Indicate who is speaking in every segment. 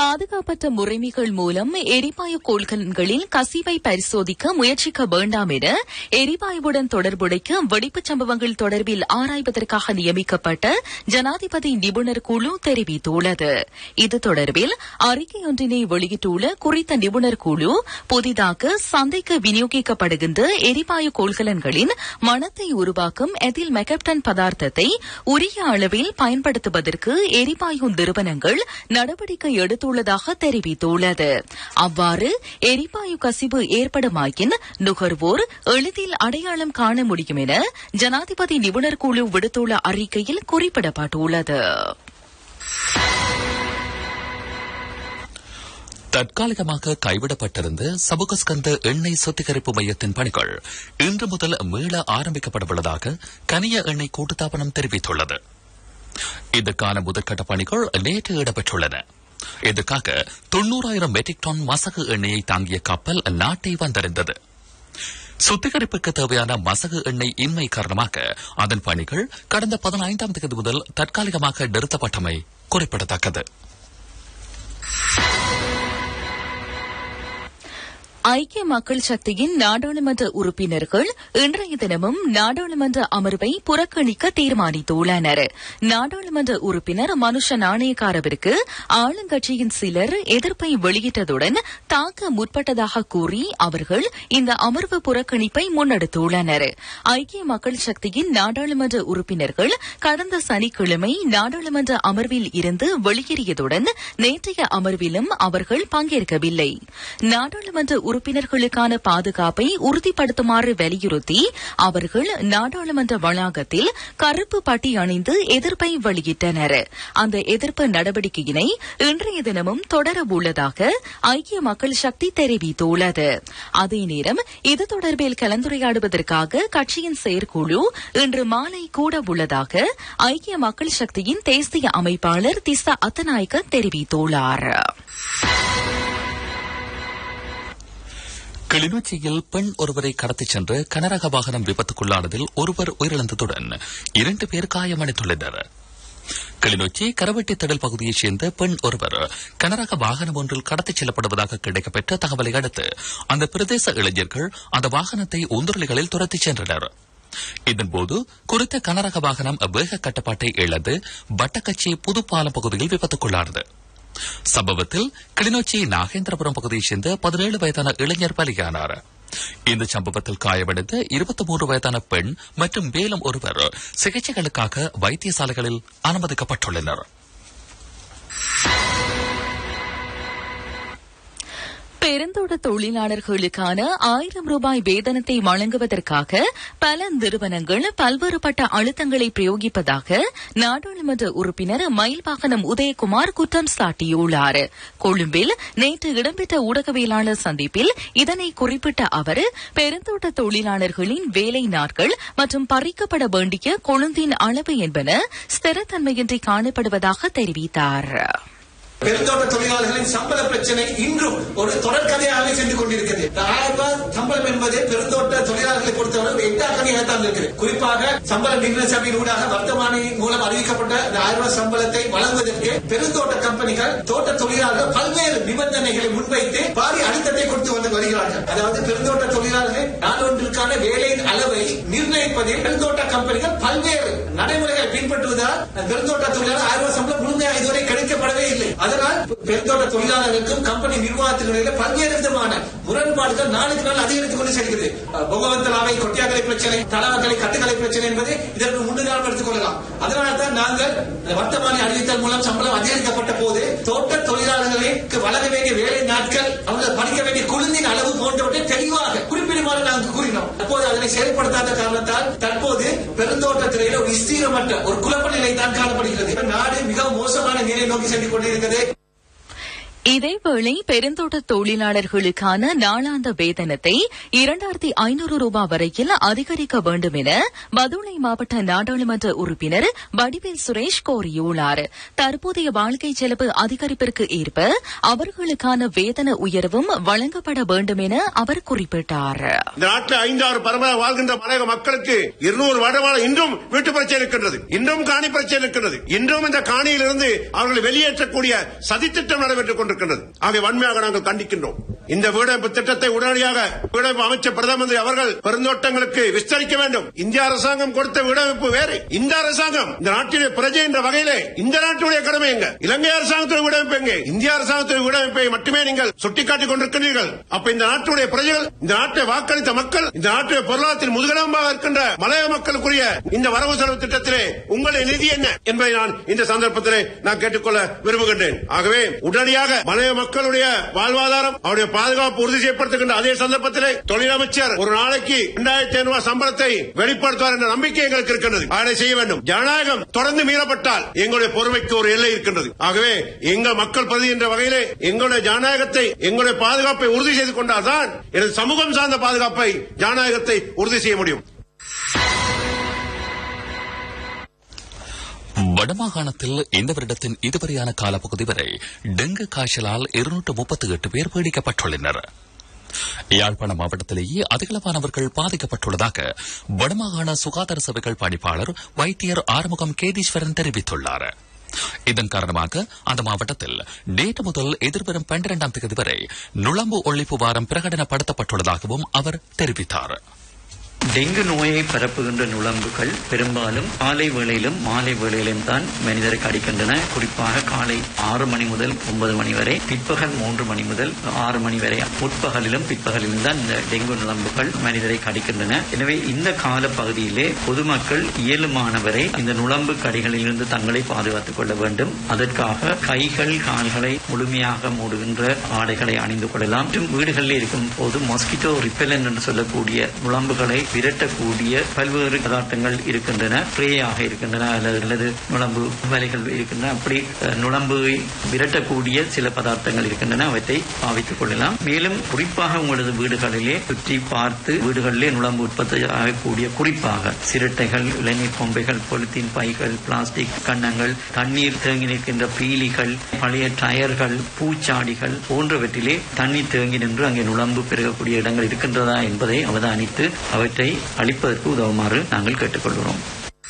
Speaker 1: பாதுகாப்பற்ற முறைமைகள் மூலம் எரிவாயு கொள்கலன்களில் கசிவை பரிசோதிக்க முயற்சிக்க வேண்டாம் என எரிவாயுவுடன் தொடர்புடைய வெடிப்புச் சம்பவங்கள் தொடர்பில் ஆராய்வதற்காக நியமிக்கப்பட்ட ஜனாதிபதி நிபுணர் குழு தெரிவித்துள்ளது இது தொடர்பில் அறிக்கை ஒன்றினை வெளியிட்டுள்ள குறித்த நிபுணர் குழு புதிதாக சந்தைக்கு விநியோகிக்கப்படுகின்ற எரிவாயு கொள்கலன்களின் மணத்தை உருவாக்கும் எதில் மெகப்டன் பதார்த்தத்தை உரிய அளவில் பயன்படுத்துவதற்கு எரிவாயு நிறுவனங்கள் நடவடிக்கை எடுத்துள்ளதாக தெரிவித்துள்ளது அவ்வாறு எரிவாயு கசிவு ஏற்படுமாயின் நுகர்வோர் எளிதில் அடையாளம் காண முடியும் என ஜனாதிபதி நிபுணர் குழு விடுத்துள்ள அறிக்கையில் குறிப்பிடப்பட்டுள்ளது
Speaker 2: தற்காலிகமாக கைவிடப்பட்டிருந்த சபுகஸ்கந்த எண்ணெய் சுத்திகரிப்பு மையத்தின் பணிகள் இன்று முதல் மீள ஆரம்பிக்கப்பட உள்ளதாக கனிய எண்ணெய் கூட்டுத்தாபனம் தெரிவித்துள்ளது இதற்கான முதற்கட்ட பணிகள் நேற்று இடம்பெற்றுள்ளன இதற்காக தொன்னூறாயிரம் மெட்ரிக் டன் மசகு எண்ணெயை தாங்கிய கப்பல் நாட்டை வந்தடைந்தது சுத்திகரிப்புக்கு தேவையான மசகு எண்ணெய் இன்மை காரணமாக அதன் பணிகள் கடந்த பதினைந்தாம் தேதி முதல் தற்காலிகமாக நிறுத்தப்பட்டமை குறிப்பிடத்தக்கது
Speaker 1: ஐக்கிய மக்கள் சக்தியின் நாடாளுமன்ற உறுப்பினர்கள் இன்றைய தினமும் நாடாளுமன்ற அமர்வை புறக்கணிக்க தீர்மானித்துள்ளனர் நாடாளுமன்ற உறுப்பினர் மனுஷ நாணயக்காரவிற்கு ஆளுங்கட்சியின் சிலர் எதிர்ப்பை வெளியிட்டதுடன் தாக்க முற்பட்டதாக கூறி அவர்கள் இந்த அமர்வு புறக்கணிப்பை முன்னெடுத்துள்ளனர் ஐக்கிய மக்கள் சக்தியின் நாடாளுமன்ற உறுப்பினர்கள் கடந்த சனிக்கிழமை நாடாளுமன்ற அமர்வில் இருந்து வெளியேறியதுடன் நேற்றைய அமர்விலும் அவர்கள் பங்கேற்கவில்லை நாடாளுமன்ற உறுப்பினர்களுக்கான பாதுகாப்பை உறுதிப்படுத்துமாறு வலியுறுத்தி அவர்கள் நாடாளுமன்ற வளாகத்தில் கருப்பு பட்டி அணிந்து எதிர்ப்பை வெளியிட்டனர் அந்த எதிர்ப்பு நடவடிக்கையினை இன்றைய தினமும் தொடர உள்ளதாக ஐக்கிய மக்கள் சக்தி தெரிவித்துள்ளது அதே நேரம் இது தொடர்பில் கலந்துரையாடுவதற்காக கட்சியின் செயற்குழு இன்று மாலை கூட உள்ளதாக ஐக்கிய மக்கள் சக்தியின் தேசிய அமைப்பாளர் திசா அத்தநாயக்க தெரிவித்துள்ளார்
Speaker 2: கிளிநொச்சியில் பெண் ஒருவரை கடத்திச் சென்று கனரக வாகனம் விபத்துக்குள்ளானதில் ஒருவர் உயிரிழந்ததுடன் இரண்டு பேர் காயமடைந்துள்ளனர் கிளிநொச்சி கரவெட்டி திடல் பகுதியைச் சேர்ந்த பெண் ஒருவர் கனரக வாகனம் ஒன்றில் கடத்திச் செல்லப்படுவதாக கிடைக்கப்பெற்ற தகவலை அடுத்து அந்த பிரதேச இளைஞர்கள் அந்த வாகனத்தை உந்துரலிகளில் துரத்திச் சென்றனர் இதன்போது குறித்த கனரக வாகனம் வேக கட்டுப்பாட்டை இழந்து வட்டக்கச்சி புதுப்பாலம் பகுதியில் விபத்துக்குள்ளானது சம்பவத்தில் கிளிநொச்சி நாகேந்திரபுரம் பகுதியைச் சேர்ந்த பதினேழு வயதான இளைஞர் பலியானார் இந்த சம்பவத்தில் காயமடைந்த இருபத்தி மூன்று வயதான பெண் மற்றும் மேலும் ஒருவர் சிகிச்சைகளுக்காக வைத்தியசாலைகளில் அனுமதிக்கப்பட்டுள்ளனர்
Speaker 1: பெருந்தோட்ட தொழிலாளர்களுக்கான ஆயிரம் ரூபாய் வேதனத்தை வழங்குவதற்காக பல நிறுவனங்கள் பல்வேறுபட்ட அழுத்தங்களை பிரயோகிப்பதாக நாடாளுமன்ற உறுப்பினர் மயில்வாகனம் உதயகுமார் குற்றம் சாட்டியுள்ளார் கொழும்பில் நேற்று இடம்பெற்ற ஊடகவியலாளர் சந்திப்பில் இதனை குறிப்பிட்ட அவர் பெருந்தோட்ட தொழிலாளர்களின் வேலை நாட்கள் மற்றும் பறிக்கப்பட வேண்டிய கொழுந்தின் அளவு என்பன ஸ்திரத்தன்மையின்றி காணப்படுவதாக தெரிவித்தார்
Speaker 3: பெருந்தோட்ட தொழிலாளர்களின் சம்பள பிரச்சனை இன்றும் ஒரு தொடர்கதையாகவே சென்று கொண்டிருக்கிறது இந்த ஆயிரம் ரூபாய் சம்பளம் என்பது பெருந்தோட்ட தொழிலாளர்களை பொறுத்தவரை எட்டாக்கணியாக தான் இருக்கிறது குறிப்பாக சம்பள நிர்ணய சபையின் ஊடாக வர்த்தமானி மூலம் அறிவிக்கப்பட்ட இந்த ஆயிரம் ரூபாய் சம்பளத்தை வழங்குவதற்கு பெருந்தோட்ட கம்பெனிகள் தோட்ட தொழிலாளர்கள் பல்வேறு நிபந்தனைகளை முன்வைத்து பாரி அழுத்தத்தை கொடுத்து வந்து வருகிறார்கள் அதாவது பெருந்தோட்ட தொழிலாளர்கள் நாளொன்றுக்கான வேலையின் அளவை நிர்ணயிப்பதில் பெருந்தோட்ட கம்பெனிகள் பல்வேறு நடைமுறைகளை பின்பற்றுவதால் பெருந்தோட்ட தொழிலாளர் ஆயிரம் ரூபாய் சம்பளம் முழுமையாக இதுவரை கிடைக்கப்படவே இல்லை அதனால் பெருந்தோட்ட தொழிலாளர்களுக்கும் கம்பெனி நிர்வாகத்தினுடைய பல்வேறு விதமான முரண்பாடுகள் நாளுக்கு நாள் அதிகரித்துக் கொண்டு செல்கிறது பொகவந்தலாவை கொட்டியாக்கலை பிரச்சனை தலவக்கலை கட்டுக்கலை பிரச்சனை என்பது இதற்கு முன்னுதாரணம் எடுத்துக் கொள்ளலாம் அதனால தான் நாங்கள் வர்த்தமானி அறிவித்தல் மூலம் சம்பளம் அதிகரிக்கப்பட்ட போது தோட்ட தொழிலாளர்களுக்கு வழங்க வேண்டிய வேலை நாட்கள் அவர்கள் படிக்க வேண்டிய குழுந்தின் அளவு போன்றவற்றை தெளிவாக குறிப்பிடுமாறு நாங்கள் கூறினோம் அப்போது அதனை செயல்படுத்தாத காரணத்தால் தற்போது பெருந்தோட்டத்துறையில் ஒரு ஸ்திரமற்ற ஒரு குழப்ப நிலை தான் காணப்படுகிறது நாடு மிகவும் மோசமான நிலை நோக்கி சென்று கொண்டிருக்கிறது
Speaker 1: இதேவேளை பெருந்தோட்ட தொழிலாளர்களுக்கான நாளாந்த வேதனத்தை இரண்டாயிரத்தி ஐநூறு ரூபாய் வரையில் அதிகரிக்க வேண்டும் என பதுளை மாவட்ட நாடாளுமன்ற உறுப்பினர் வடிவேல் சுரேஷ் கோரியுள்ளார் தற்போதைய வாழ்க்கை செலவு அதிகரிப்பிற்கு ஏற்ப அவர்களுக்கான வேதன உயர்வும் வழங்கப்பட வேண்டும் என அவர் குறிப்பிட்டார்
Speaker 4: இந்த நாட்டில் ஐந்தாறு பரம்பரை வாழ்கின்ற மலையக மக்களுக்கு இருநூறு வருடமான இன்றும் வீட்டு பிரச்சனை இருக்கின்றது இன்றும் காணி பிரச்சனை இருக்கின்றது இன்றும் இந்த காணியிலிருந்து அவர்களை வெளியேற்றக்கூடிய சதித்திட்டம் நடைபெற்றுக் கொண்டிருக்கிறது கொண்டிருக்கின்றது ஆகிய வன்மையாக நாங்கள் கண்டிக்கின்றோம் இந்த வீடமைப்பு திட்டத்தை உடனடியாக வீடமைப்பு அமைச்சர் பிரதம மந்திரி அவர்கள் பெருந்தோட்டங்களுக்கு விஸ்தரிக்க வேண்டும் இந்திய அரசாங்கம் கொடுத்த வீடமைப்பு வேறு இந்த அரசாங்கம் இந்த நாட்டிலே பிரஜை என்ற வகையிலே இந்த நாட்டுடைய கடமை எங்க இலங்கை அரசாங்கத்துடைய வீடமைப்பு எங்க இந்திய அரசாங்கத்துடைய வீடமைப்பை மட்டுமே நீங்கள் சுட்டிக்காட்டிக் கொண்டிருக்கிறீர்கள் அப்ப இந்த நாட்டுடைய பிரஜைகள் இந்த நாட்டை வாக்களித்த மக்கள் இந்த நாட்டுடைய பொருளாதாரத்தில் முதுகெலும்பாக இருக்கின்ற மலைய மக்களுக்குரிய இந்த வரவு செலவு திட்டத்திலே உங்களுடைய நிதி என்ன என்பதை நான் இந்த சந்தர்ப்பத்திலே நான் கேட்டுக்கொள்ள விரும்புகின்றேன் ஆகவே உடனடியாக மலைய மக்களுடைய வாழ்வாதாரம் அவருடைய பாதுகாப்பு உறுதி செய்யப்படுத்துகின்ற அதே சந்தர்ப்பத்திலே தொழிலமைச்சர் ஒரு நாளைக்கு இரண்டாயிரத்தி ஐநூறு ரூபாய் சம்பளத்தை வெளிப்படுத்துவார் என்ற நம்பிக்கை எங்களுக்கு இருக்கின்றது அதை செய்ய வேண்டும் ஜனநாயகம் தொடர்ந்து மீறப்பட்டால் எங்களுடைய பொறுமைக்கு ஒரு எல்லை இருக்கின்றது ஆகவே எங்கள் மக்கள் பிரதி என்ற வகையிலே எங்களுடைய ஜனநாயகத்தை எங்களுடைய பாதுகாப்பை உறுதி செய்து கொண்டால்தான் எனது சமூகம் சார்ந்த பாதுகாப்பை ஜனநாயகத்தை உறுதி செய்ய முடியும்
Speaker 2: வடமாகாணத்தில் இந்த வருடத்தின் இதுவரையான காலப்பகுதி வரை டெங்கு காய்ச்சலால் இருநூற்று முப்பத்தி எட்டு பேர் பீடிக்கப்பட்டுள்ளனர் யாழ்ப்பாண மாவட்டத்திலேயே அதிகளவானவர்கள் பாதிக்கப்பட்டுள்ளதாக வடமாகாண சுகாதார சபைகள் பணிப்பாளர் வைத்தியர் ஆறுமுகம் கேதீஸ்வரன் தெரிவித்துள்ளார் இதன் காரணமாக அந்த மாவட்டத்தில் நேற்று முதல் எதிர்வரும் பன்னிரண்டாம் தேதி வரை நுழம்பு ஒழிப்பு வாரம் பிரகடனப்படுத்தப்பட்டுள்ளதாகவும் அவர் தெரிவித்தார்
Speaker 5: டெங்கு நோயை பரப்புகின்ற நுளம்புகள் பெரும்பாலும் காலை வேளையிலும் மாலை வேளையிலும் தான் மனிதரை கடிக்கின்றன குறிப்பாக காலை ஆறு மணி முதல் ஒன்பது மணி வரை பிற்பகல் மூன்று மணி முதல் ஆறு மணி வரை முற்பகலிலும் பிற்பகலிலும் தான் இந்த டெங்கு நுளம்புகள் மனிதரை கடிக்கின்றன எனவே இந்த கால பகுதியிலே பொதுமக்கள் இயலுமானவரை இந்த நுளம்பு கடிகளிலிருந்து தங்களை பாதுகாத்துக் கொள்ள வேண்டும் அதற்காக கைகள் கால்களை முழுமையாக மூடுகின்ற ஆடைகளை அணிந்து கொள்ளலாம் மற்றும் வீடுகளில் இருக்கும் போது மொஸ்கிட்டோ ரிப்பெலன் என்று சொல்லக்கூடிய நுளம்புகளை விரட்டக்கூடிய பல்வேறு பதார்த்தங்கள் இருக்கின்றன ட்ரேயாக இருக்கின்றன அல்லது அல்லது நுளம்பு வலைகள் இருக்கின்றன அப்படி அஹ், நுளம்பை விரட்டக்கூடிய சில பதார்த்தங்கள் இருக்கின்றன அவற்றை பாவித்துக் கொள்ளலாம் மேலும் குறிப்பாக உங்களது வீடுகளிலே சுற்றி பார்த்து வீடுகளிலே நுளம்பு உற்பத்தி ஆகக்கூடிய குறிப்பாக சிரட்டைகள் இளநீர் பொம்பைகள் பொலித்தீன் பைகள் பிளாஸ்டிக் கன்னங்கள் தண்ணீர் தேங்கி நிற்கின்ற பீலிகள் பழைய டயர்கள் பூச்சாடிகள் போன்றவற்றிலே தண்ணீர் தேங்கி நின்று அங்கே நுளம்பு பெருகக்கூடிய இடங்கள் இருக்கின்றதா என்பதை அவதானித்து அவற்றை அழிப்பதற்கு உதவுமாறு நாங்கள் கேட்டுக்கொள்கிறோம்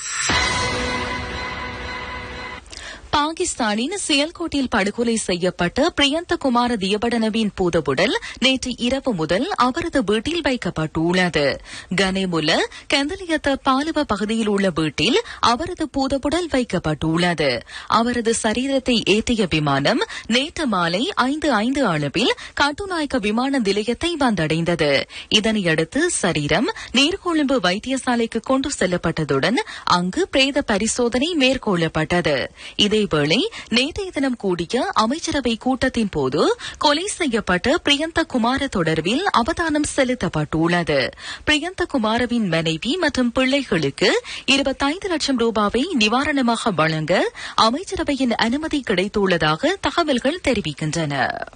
Speaker 1: பாகிஸ்தானின் சியல்கோட்டில் படுகொலை செய்யப்பட்ட பிரியந்த குமார தியபடனவின் பூதவுடல் நேற்று இரவு முதல் அவரது வீட்டில் வைக்கப்பட்டுள்ளது கனேமுல கந்தலியத்த பாலுவ பகுதியில் உள்ள வீட்டில் அவரது பூதவுடல் வைக்கப்பட்டுள்ளது அவரது சரீரத்தை ஏற்றிய விமானம் நேற்று மாலை ஐந்து ஐந்து அளவில் கட்டுநாயக்க விமான நிலையத்தை வந்தடைந்தது இதனையடுத்து சரீரம் நீர்கொழும்பு வைத்தியசாலைக்கு கொண்டு செல்லப்பட்டதுடன் அங்கு பிரேத பரிசோதனை மேற்கொள்ளப்பட்டது இதேவேளை நேற்றைய தினம் கூடிய அமைச்சரவை கூட்டத்தின் போது கொலை செய்யப்பட்ட பிரியந்த குமார தொடர்பில் அவதானம் செலுத்தப்பட்டுள்ளது பிரியந்த குமாரவின் மனைவி மற்றும் பிள்ளைகளுக்கு இருபத்தைந்து லட்சம் ரூபாவை நிவாரணமாக வழங்க அமைச்சரவையின் அனுமதி கிடைத்துள்ளதாக தகவல்கள் தெரிவிக்கின்றன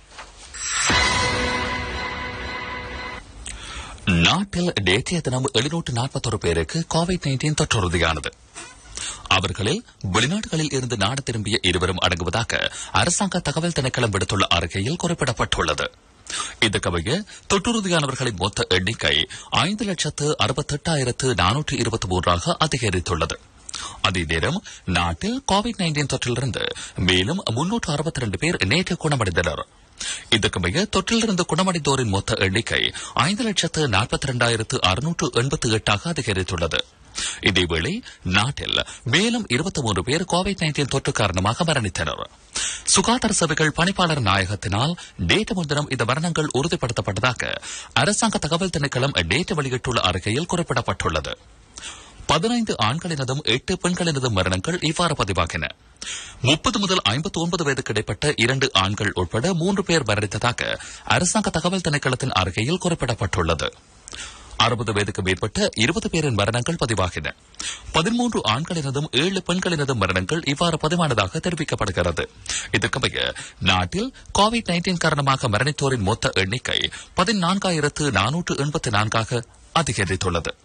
Speaker 2: நாட்டில் நேற்றைய தினம் எழுநூற்று நாற்பத்தொரு பேருக்கு கோவிட் நைன்டீன் தொற்றுறுதியானது அவர்களில் வெளிநாடுகளில் இருந்து நாடு திரும்பிய இருவரும் அடங்குவதாக அரசாங்க தகவல் திணைக்களம் விடுத்துள்ள அறிக்கையில் குறிப்பிடப்பட்டுள்ளது இதற்கமைய தொற்றுறுதியானவர்களின் மொத்த எண்ணிக்கை ஐந்து லட்சத்து அறுபத்தெட்டாயிரத்து நானூற்று இருபத்தி மூன்றாக அதிகரித்துள்ளது அதே நேரம் நாட்டில் கோவிட் நைன்டீன் தொற்றிலிருந்து மேலும் முன்னூற்று அறுபத்தி ரெண்டு பேர் நேற்று குணமடைந்தனர் இதற்கமைய தொற்றிலிருந்து குணமடைந்தோரின் மொத்த எண்ணிக்கை ஐந்து லட்சத்து நாற்பத்தி இரண்டாயிரத்து அறுநூற்று எண்பத்தி எட்டாக அதிகரித்துள்ளது இதேவேளை நாட்டில் மேலும் இருபத்தி மூன்று பேர் கோவிட் நைன்டீன் தொற்று காரணமாக மரணித்தனர் சுகாதார சபைகள் பணிப்பாளர் நாயகத்தினால் நேற்று முன்தினம் இந்த மரணங்கள் உறுதிப்படுத்தப்பட்டதாக அரசாங்க தகவல் திணைக்களம் நேற்று வெளியிட்டுள்ள அறிக்கையில் குறிப்பிடப்பட்டுள்ளது பதினைந்து ஆண்களினதும் எட்டு பெண்களினதும் மரணங்கள் இவ்வாறு பதிவாகின முப்பது முதல் ஐம்பத்தி ஒன்பது வயதுக்கு இடைப்பட்ட இரண்டு ஆண்கள் உட்பட மூன்று பேர் மரணித்ததாக அரசாங்க தகவல் திணைக்களத்தின் அறிக்கையில் குறிப்பிடப்பட்டுள்ளது அறுபது வயதுக்கு மேற்பட்ட இருபது பேரின் மரணங்கள் பதிவாகின பதிமூன்று ஆண்களினதும் ஏழு பெண்களினதும் மரணங்கள் இவ்வாறு பதிவானதாக தெரிவிக்கப்படுகிறது இதற்கமைய நாட்டில் கோவிட் நைன்டீன் காரணமாக மரணித்தோரின் மொத்த எண்ணிக்கை பதினான்காயிரத்து நானூற்று எண்பத்தி நான்காக அதிகரித்துள்ளது